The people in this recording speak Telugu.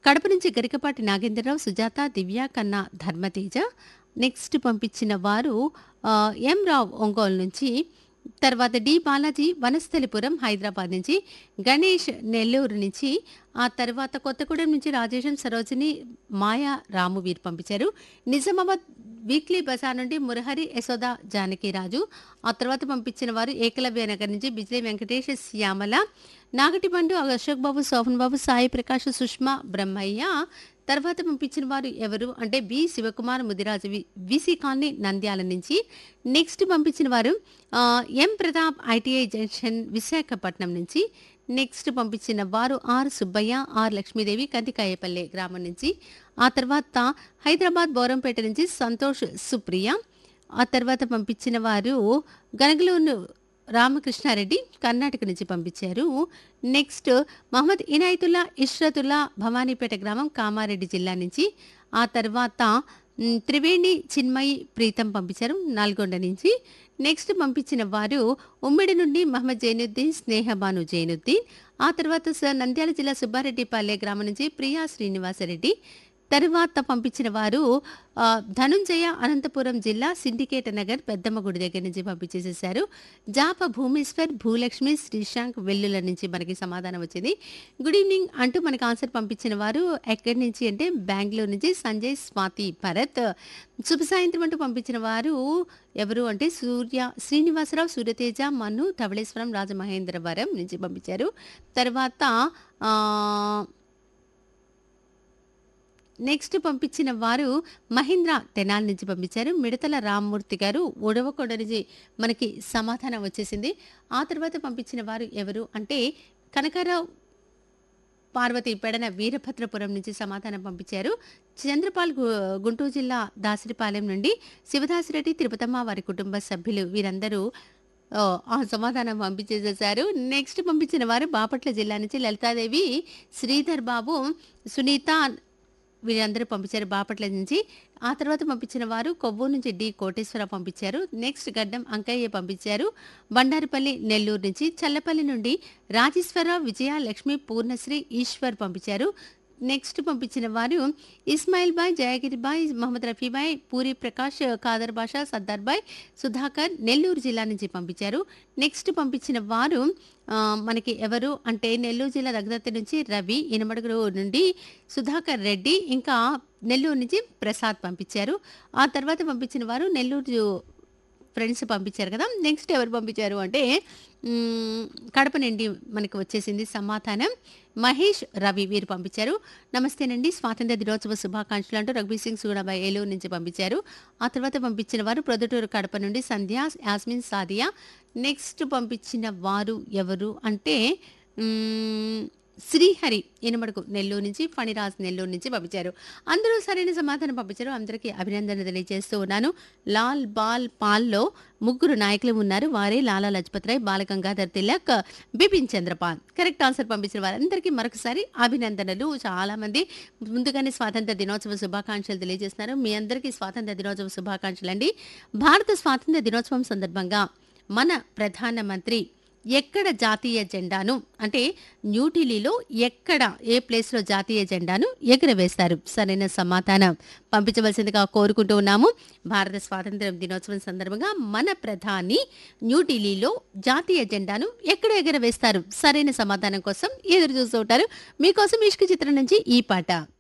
కడప నుంచి గరికపాటి నాగేంద్రరావు సుజాత దివ్య కన్నా ధర్మతేజ నెక్స్ట్ పంపించిన వారు ఆ, ఎం రావు ఒంగోలు నుంచి తర్వాత డి బాలాజీ వనస్థలిపురం హైదరాబాద్ నుంచి గణేష్ నెల్లూరు నుంచి ఆ తర్వాత కొత్తగూడెం నుంచి రాజేశం సరోజిని మాయా రాము వీరు పంపించారు నిజామాబాద్ వీక్లీ బజార్ నుండి మురహరి యశోద జానకిరాజు ఆ తర్వాత పంపించిన వారు ఏకలవ్య నగర్ నుంచి బిజ్లీ వెంకటేష్ శ్యామల నాగటిబండు అశోక్ బాబు శోభన్ బాబు సాయి ప్రకాష్ సుష్మా బ్రహ్మయ్య తర్వాత పంపించిన వారు ఎవరు అంటే B Shivakumar Mudiraj V- VC colony Nandyal నుంచి నెక్స్ట్ పంపించిన వారు ఆ, M Pratap ITI junction Visakhapatnam నుంచి నెక్స్ట్ పంపించిన వారు ఆర్ సుబ్బయ్య ఆర్ లక్ష్మీదేవి కందికాయపల్లె గ్రామం నుంచి ఆ తర్వాత హైదరాబాద్ బోరంపేట నుంచి సంతోష్ సుప్రియ ఆ తర్వాత పంపించిన వారు గనగలూరు రామకృష్ణారెడ్డి కర్ణాటక నుంచి పంపించారు నెక్స్ట్ మహమ్మద్ ఇనాయతుల్లా ఇష్రతుల్లా భవానీపేట గ్రామం కామారెడ్డి జిల్లా నుంచి ఆ తర్వాత మ్, త్రివేణి చిన్మయి ప్రీతం పంపించారు నల్గొండ నుంచి నెక్స్ట్ పంపించిన వారు ఉమ్మిడి నుండి మహమ్మద్ జైనుద్దీన్ స్నేహబాను జైనుద్దీన్ ఆ తర్వాత సార్ నంద్యాల జిల్లా సుబ్బారెడ్డిపల్లె గ్రామం నుంచి ప్రియా శ్రీనివాసరెడ్డి తరువాత పంపించిన వారు ఆ, ధనుంజయ అనంతపురం జిల్లా సిండికేట్ నగర్ పెద్దమ్మ గుడి దగ్గర నుంచి పంపించేసేసారు జాప భూమేశ్వర్ భూలక్ష్మి శ్రీశాంక్ వెల్లుల నుంచి మనకి సమాధానం వచ్చింది గుడ్ ఈవినింగ్ అంటూ మనకి ఆన్సర్ పంపించిన వారు ఎక్కడి నుంచి అంటే బెంగళూరు నుంచి సంజయ్ స్వాతి భరత్ శుభ సాయంత్రం అంటూ పంపించిన వారు ఎవరు అంటే సూర్య శ్రీనివాసరావు సూర్యతేజ మను ధవళేశ్వరం రాజమహేంద్రవరం నుంచి పంపించారు తర్వాత ఆ, నెక్స్ట్ పంపించిన వారు మహేంద్ర తెనాల్ నుంచి పంపించారు మిడతల రామ్మూర్తి గారు ఉడవకొండ నుంచి మనకి సమాధానం వచ్చేసింది ఆ తర్వాత పంపించిన వారు ఎవరు అంటే కనకారావు పార్వతి పెడన వీరభద్రపురం నుంచి సమాధానం పంపించారు చంద్రపాల్ గు- గుంటూరు జిల్లా దాసరిపాలెం నుండి శివదాసిరెడ్డి తిరుపతమ్మ వారి కుటుంబ సభ్యులు వీరందరూ ఓ, ఆ సమాధానం పంపించేసేసారు నెక్స్ట్ పంపించిన వారు బాపట్ల జిల్లా నుంచి లలితాదేవి శ్రీధర్ బాబు సునీత వీరందరూ పంపించారు బాపట్ల నుంచి ఆ తర్వాత పంపించిన వారు కొవ్వూరు నుంచి డి కోటేశ్వర పంపించారు నెక్స్ట్ గడ్డం అంకయ్య పంపించారు బండారుపల్లి నెల్లూరు నుంచి చల్లపల్లి నుండి రాజేశ్వర విజయ లక్ష్మి పూర్ణశ్రీ ఈశ్వర్ పంపించారు నెక్స్ట్ పంపించిన వారు ఇస్మాయిల్ బాయ్ జయగిరి బాయ్ మహమ్మద్ రఫీ బాయ్ పూరి ప్రకాష్ ఖాదర్ బాషా సర్దార్ బాయ్ సుధాకర్ నెల్లూరు జిల్లా నుంచి పంపించారు నెక్స్ట్ పంపించిన వారు ఆ, మనకి ఎవరు అంటే నెల్లూరు జిల్లా దగ్గర నుంచి రవి ఇనమడుగురు నుండి సుధాకర్ రెడ్డి ఇంకా నెల్లూరు నుంచి ప్రసాద్ పంపించారు ఆ తర్వాత పంపించిన వారు నెల్లూరు ఫ్రెండ్స్ పంపించారు కదా నెక్స్ట్ ఎవరు పంపించారు అంటే మ్, కడప నుండి మనకి వచ్చేసింది సమాధానం మహేష్ రవి వీరు పంపించారు నమస్తేనండి స్వాతంత్ర దినోత్సవ శుభాకాంక్షలు అంటూ రఘుబీర్ సింగ్ సూడాబాయ్ ఏలూరు నుంచి పంపించారు ఆ తర్వాత పంపించిన వారు ప్రొద్దుటూరు కడప నుండి సంధ్య యాస్మిన్ సాదియా నెక్స్ట్ పంపించిన వారు ఎవరు అంటే మ్, శ్రీహరి ఇనమడుగు నెల్లూరు నుంచి ఫణిరాజ్ నెల్లూరు నుంచి పంపించారు అందరూ సరైన సమాధానం పంపించారు అందరికీ అభినందన తెలియజేస్తూ ఉన్నాను లాల్ బాల్ పాల్లో ముగ్గురు నాయకులు ఉన్నారు వారే లాలా లజపత్ రాయ్ బాలగంగాధర్ తిలక్ బిపిన్ చంద్రపాల్ కరెక్ట్ ఆన్సర్ పంపించిన వారందరికీ మరొకసారి అభినందనలు చాలా మంది ముందుగానే స్వాతంత్ర దినోత్సవ శుభాకాంక్షలు తెలియజేస్తున్నారు మీ అందరికీ స్వాతంత్ర దినోత్సవ శుభాకాంక్షలు అండి భారత స్వాతంత్ర దినోత్సవం సందర్భంగా మన ప్రధానమంత్రి ఎక్కడ జాతీయ జెండాను అంటే న్యూఢిల్లీలో ఎక్కడ ఏ ప్లేస్లో జాతీయ జెండాను ఎగురవేస్తారు సరైన సమాధానం పంపించవలసిందిగా కోరుకుంటూ ఉన్నాము భారత స్వాతంత్ర దినోత్సవం సందర్భంగా మన ప్రధాని న్యూఢిల్లీలో జాతీయ జెండాను ఎక్కడ ఎగరవేస్తారు సరైన సమాధానం కోసం ఎదురు చూస్తూ ఉంటారు మీకోసం ఇష్క చిత్రం నుంచి ఈ పాట